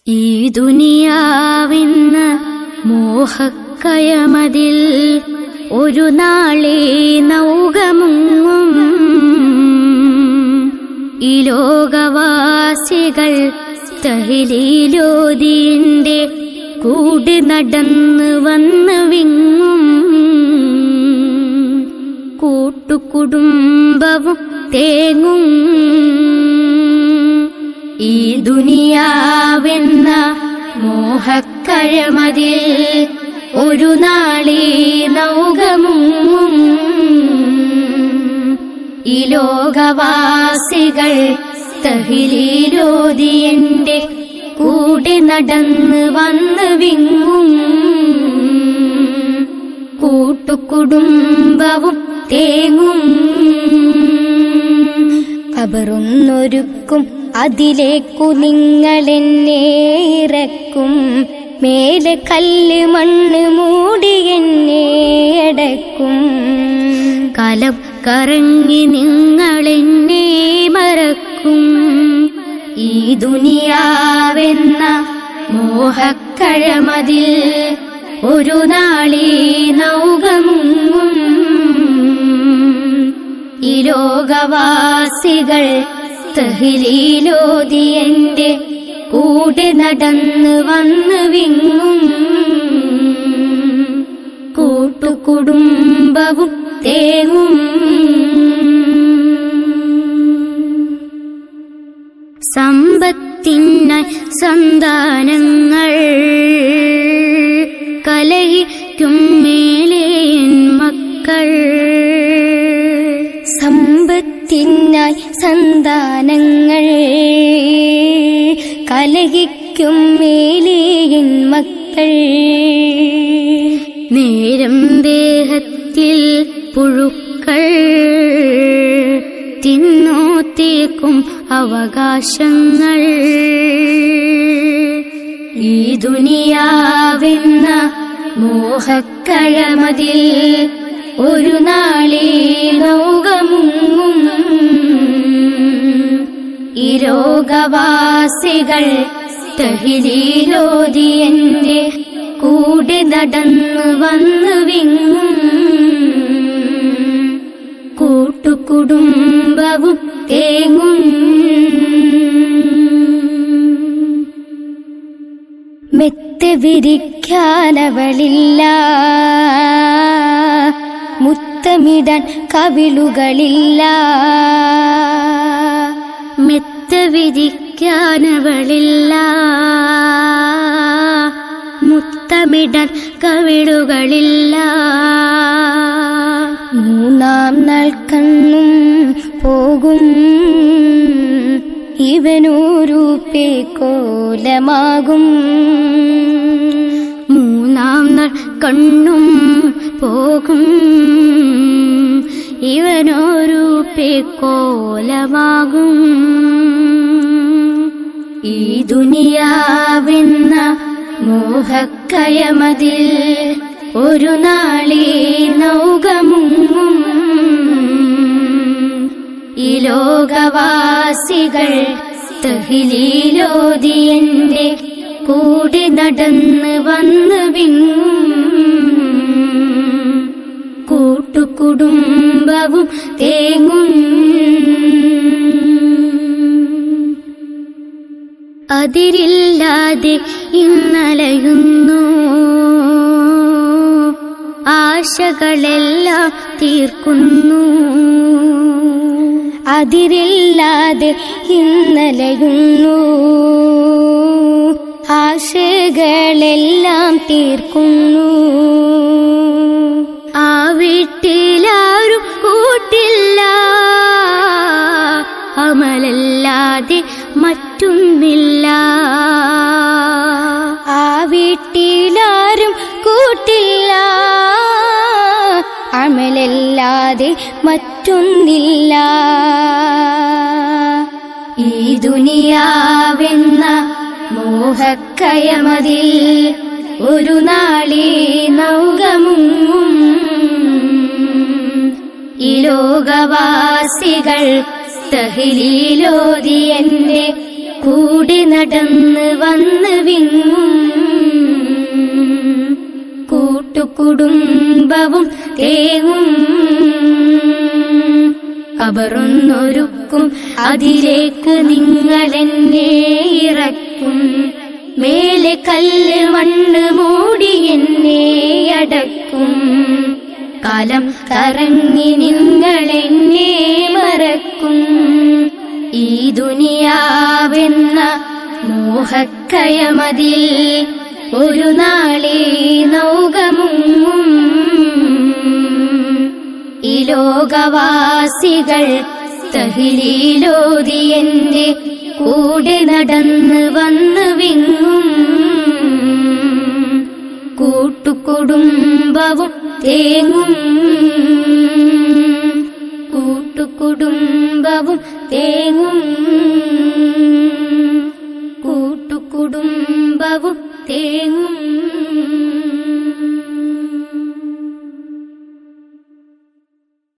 ഈ ദുനിയാവിന്ന് മോഹക്കയമതിൽ ഒരു നാളെ നൗകമുങ്ങും ഈ ലോകവാസികൾ തഹിലീലോതിന്റെ കൂടി നടന്ന് വന്ന് വിങ്ങും കൂട്ടുകുടുംബവും തേങ്ങും ഈ ദുനിയാവെന്ന മോഹക്കഴമതിൽ ഒരു നാളീ നൗകമുങ്ങും ഈ ലോകവാസികൾ തഹിലീലോതിയന്റെ കൂടെ നടന്ന് വന്ന് വിങ്ങും കൂട്ടുകുടുംബവും തേങ്ങും ഖബറൊന്നൊരുക്കും അതിലേക്കു നിങ്ങളെന്നെ ഇറക്കും മേലെ കല്ല് മണ്ണ് മൂടി എന്നെ അടക്കും കാലം കറങ്ങി നിങ്ങളെന്നെ മറക്കും ഈ ദുനിയാവെന്ന മോഹക്കഴമതിൽ ഒരു നാളീ നൗകമുങ്ങും ഈ ലോകവാസികൾ തഹിലീലോതിയന്റെ കൂടെ നടന്ന് വന്ന് വിങ്ങും കൂട്ടുകുടുംബവും തേങ്ങും സമ്പത്തിനായി സന്താനങ്ങൾ കലഹിക്കും മേലെ മക്കൾ സമ്പത്തിനായി സന്താനങ്ങൾ കലഹിക്കും മേലേയൻ മക്കൾ നേരം ദേഹത്തിൽ പുഴുക്കൾ തിന്നോത്തേക്കും അവകാശങ്ങൾ ഈ ദുനിയാവെന്ന മോഹക്കഴമതിൽ ഒരു നാളീ നൗകമുങ്ങും ഈ രോഗവാസികൾ തഹിലീലോതിയന്റെ കൂടെ നടന്ന് വന്ന് വിങ്ങും കൂട്ടുകുടുംബവും തേങ്ങും മെത്ത വിരിക്കാനവളില്ല മുത്തമിടാൻ കവിളുകളില്ല മെത്ത വിധിക്കാനവളില്ല മുത്തമിടാൻ കവിളുകളില്ല മൂന്നാം നാൾ കണ്ണും പോകും ഇവനൂരു പേക്കോലമാകും മൂന്നാം നാൾ കണ്ണും പോകും ഇവനൊരു പേക്കോലമാകും ഈ ദുനിയാവെന്ന മോഹക്കയമതിൽ ഒരു നാളീ നൗകമുങ്ങും ഈ ലോകവാസികൾ തഹിലീലോതിയന്റെ കൂടെ നടന്ന് വന്ന് വിങ്ങും കൂട്ടുകുടുംബവും തേങ്ങും അതിരില്ലാതെ ഇന്നലയുന്നു ആശകളെല്ലാം തീർക്കുന്നു അതിരില്ലാതെ ഇന്നലയുന്നു ആശകളെല്ലാം തീർക്കുന്നു ആ വീട്ടിലാരും കൂട്ടില്ല അമലല്ലാതെ മറ്റൊന്നില്ല ആ വീട്ടിലാരും കൂട്ടില്ല അമലല്ലാതെ മറ്റൊന്നില്ല ഈ ദുനിയാവെന്ന മോഹക്കയമതിൽ ഒരു നാളീ നൗകമുങ്ങും ഈ ലോകവാസികൾ തഹിലീലോതിയന്റെ കൂടെ നടന്ന് വന്ന് കൂട്ടുകുടുംബവും തേങ്ങും കബറൊന്നൊരുക്കും അതിലേക്ക് നിങ്ങളെന്നെ ഇറക്കും മേലെ കല്ല് മണ്ണ് മൂടി എന്നെ അടക്കും കാലം കറങ്ങി നിങ്ങളെന്നെ മറക്കും ഈ ദുനിയാവെന്ന മോഹക്കയമതിൽ ഒരു നാളെ നൗകമുങ്ങും ഈ ലോകവാസികൾ തഹിലീലോതി എന്റെ കൂടെ നടന്ന് വന്ന് വിങ്ങും കൂട്ടുകുടുംബവും തേങ്ങും കൂട്ടുകുടുംബവും തേങ്ങും കൂട്ടുകുടുംബവും തേങ്ങും